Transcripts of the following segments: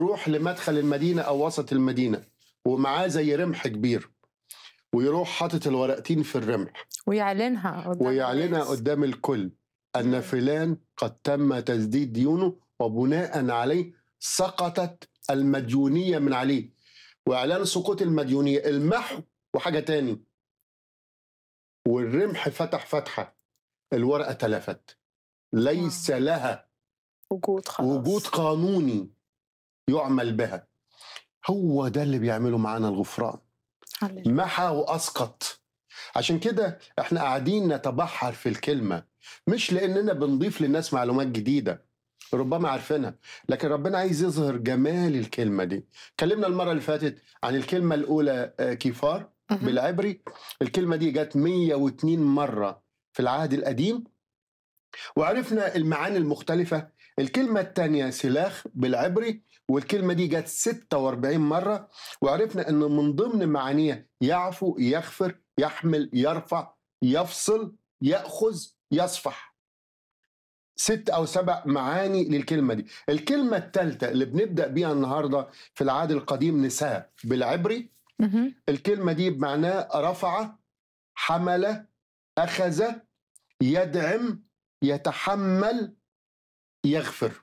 يروح لمدخل المدينه او وسط المدينه ومعاه زي رمح كبير ويروح حاطط الورقتين في الرمح ويعلنها قدام ويعلنها الناس. قدام الكل ان مم. فلان قد تم تسديد ديونه وبناء عليه سقطت المديونيه من عليه واعلان سقوط المديونيه المحو وحاجه تاني والرمح فتح فتحه الورقه تلفت ليس لها وجود خلاص وجود قانوني يعمل بها هو ده اللي بيعمله معانا الغفران هللويا. محى واسقط عشان كده احنا قاعدين نتبحر في الكلمه مش لاننا بنضيف للناس معلومات جديده ربما عارفينها لكن ربنا عايز يظهر جمال الكلمه دي اتكلمنا المره اللي فاتت عن الكلمه الاولى آه، كيفار مهم. بالعبري الكلمه دي جت 102 مره في العهد القديم وعرفنا المعاني المختلفه الكلمه الثانيه سلاخ بالعبري والكلمه دي جت 46 مره وعرفنا ان من ضمن معانيها يعفو يغفر يحمل يرفع يفصل ياخذ يصفح ست او سبع معاني للكلمه دي الكلمه الثالثه اللي بنبدا بيها النهارده في العهد القديم نساء بالعبري مهم. الكلمة دي بمعناه رفع حمل أخذ يدعم يتحمل يغفر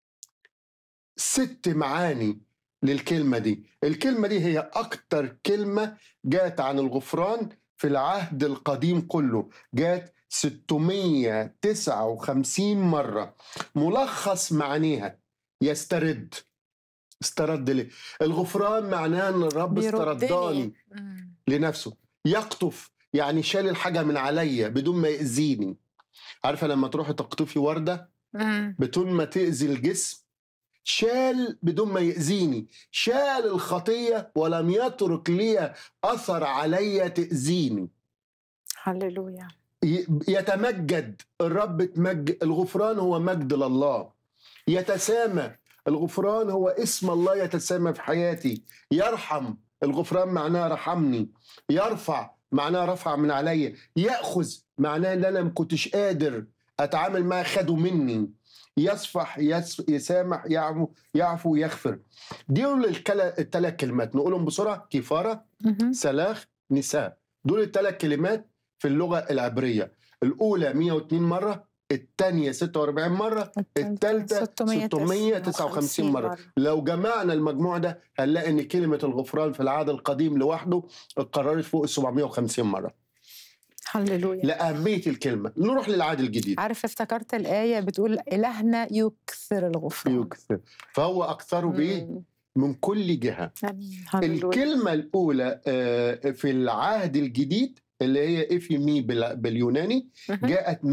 ست معاني للكلمة دي الكلمة دي هي أكتر كلمة جات عن الغفران في العهد القديم كله جات 659 مرة ملخص معانيها يسترد استرد ليه الغفران معناه ان الرب بيردني. استرداني مم. لنفسه يقطف يعني شال الحاجه من عليا بدون ما ياذيني عارفه لما تروحي تقطفي ورده مم. بدون ما تاذي الجسم شال بدون ما ياذيني شال الخطيه ولم يترك لي اثر عليا تاذيني هللويا ي- يتمجد الرب تمجد الغفران هو مجد لله يتسامى الغفران هو اسم الله يتسامى في حياتي يرحم الغفران معناه رحمني يرفع معناه رفع من عليا ياخذ معناه ان انا ما كنتش قادر اتعامل معاه خده مني يصفح يس يسامح يعفو يعفو يغفر دول الثلاث كلمات نقولهم بسرعه كفاره مهم. سلاخ نساء دول الثلاث كلمات في اللغة العبرية الأولى 102 مرة الثانية 46 مرة الثالثة 659 مرة لو جمعنا المجموع ده هنلاقي ان كلمة الغفران في العهد القديم لوحده اتكررت فوق ال 750 مرة هللويا لأهمية الكلمة نروح للعهد الجديد عارف افتكرت الآية بتقول إلهنا يكثر الغفران يكثر فهو أكثره بإيه؟ مم. من كل جهة آمين هللويا الكلمة الأولى آه، في العهد الجديد اللي هي إفيمي بال- باليوناني مهم. جاءت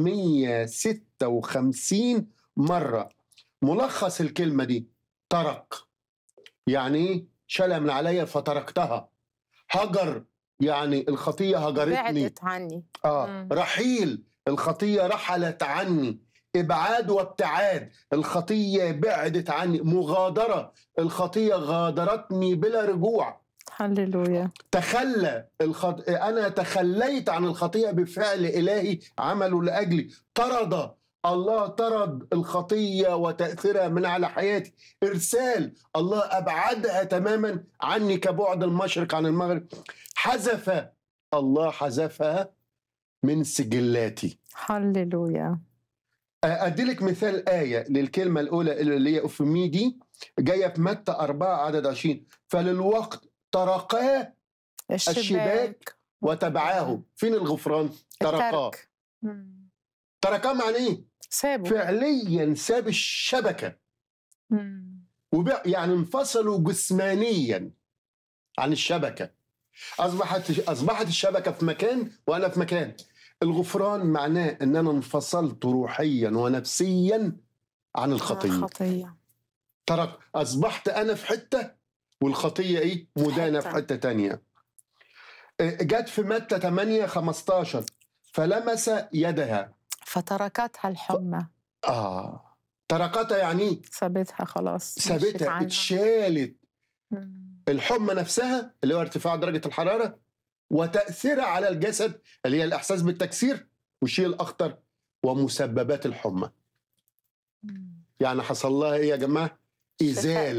156 مرة ملخص الكلمة دي ترك يعني إيه؟ شالها من عليا فتركتها هجر يعني الخطية هجرتني بعدت عني آه مم. رحيل الخطية رحلت عني إبعاد وابتعاد الخطية بعدت عني مغادرة الخطية غادرتني بلا رجوع هللويا تخلى الخط... انا تخليت عن الخطيئه بفعل الهي عمله لاجلي طرد الله طرد الخطيه وتاثيرها من على حياتي ارسال الله ابعدها تماما عني كبعد المشرق عن المغرب حذف الله حذفها من سجلاتي هللويا أديلك مثال آية للكلمة الأولى اللي هي أفمي دي جاية في متى 4 عدد 20 فللوقت تركاه الشباك وتبعاه فين الغفران؟ تركاه الترك مم. تركاه معناه ايه؟ سابوا فعليا ساب الشبكة مم. وبع يعني انفصلوا جسمانيا عن الشبكة أصبحت أصبحت الشبكة في مكان وأنا في مكان الغفران معناه أن أنا انفصلت روحيا ونفسيا عن الخطية الخطية ترك اصبحت انا في حته والخطيه ايه مدانه في حتة. حته تانية آه، جت في متى 8 15 فلمس يدها فتركتها الحمى اه تركتها يعني ايه سابتها خلاص مشيت سابتها عنها. اتشالت مم. الحمى نفسها اللي هو ارتفاع درجه الحراره وتاثيرها على الجسد اللي هي الاحساس بالتكسير والشيء الاخطر ومسببات الحمى مم. يعني حصل لها ايه يا جماعه ازاله